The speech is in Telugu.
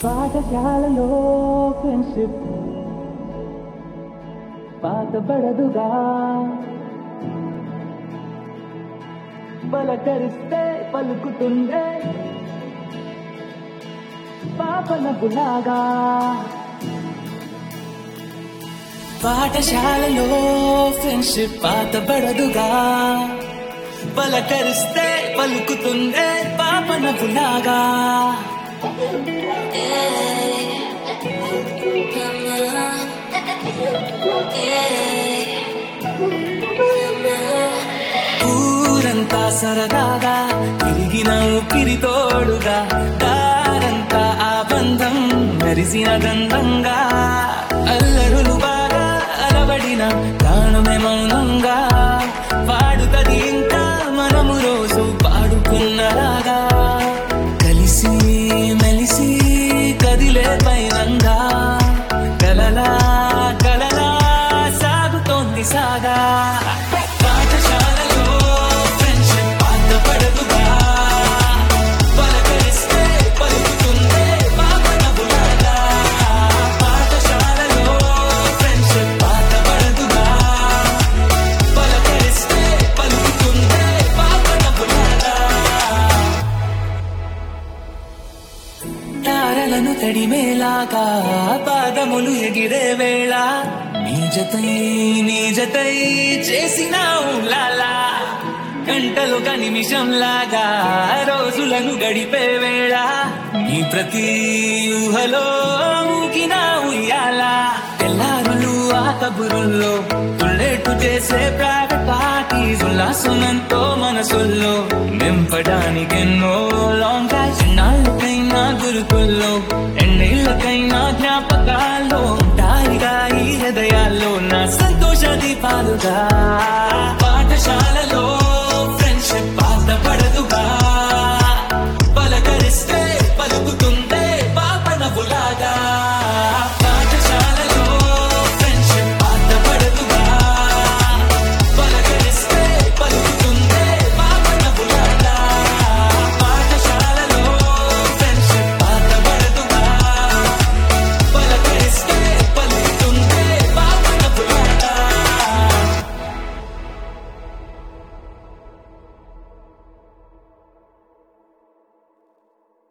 పాఠశాలలో ఫ్రెండ్షిప్ పాతబడదుగా పలకరిస్తే పలుకుతుండే పాపన బులాగా పాఠశాలలో ఫ్రెండ్షిప్ పాతబడదుగా పలకరిస్తే పలుకుతుండే పాపన బులాగా ఊరంతా సరదాగా తిరిగిన ఊపిరి తోడుగా దారంతా ఆ బంధం మెరిసిన గంధంగా అల్లరులు బాగా అలవడిన ప్రాణమే మౌనంగా పాడుతది ఇంకా మనము రోజు పాడుకున్నలాగా కలిసి మెలిసి కదిలే పైనంగా కలలా కలలా సాగుతోంది సాగా పాఠశాలలో ఫ్రెండ్షిప్ పాతపడదుగా పలకరిస్తే పలుకుతుందే పాపన బులాగా పాఠశాలలో ఫ్రెండ్షిప్ పాతపడదుగా పలకరిస్తే పలుకుతుందే పాపన బులాగా తారలను తడిమేలాగా పాదములు ఎగిరే వేళ నీ జతై నీ జతై చేసినావు లాలా గంటలు నిమిషంలాగా రోజులను గడిపే వేళ నీ ప్రతి ఊహలో ఊగిన ఉయ్యాల తెల్లారులు ఆ కబురుల్లో తుళ్ళేటు చేసే ప్రైవేట్ పార్టీస్ ఉల్లాసనంతో మనసుల్లో నింపడానికెన్నో లాంగ్ డ్రైవ్స్ నాళ్ళకైనా గురుకుల్లో ఎన్నేళ్ళకైనా జ్ఞాపకాల్లో ఉంటాయిగా ఈ హృదయాల్లో నా సంతోష దీపాలుగా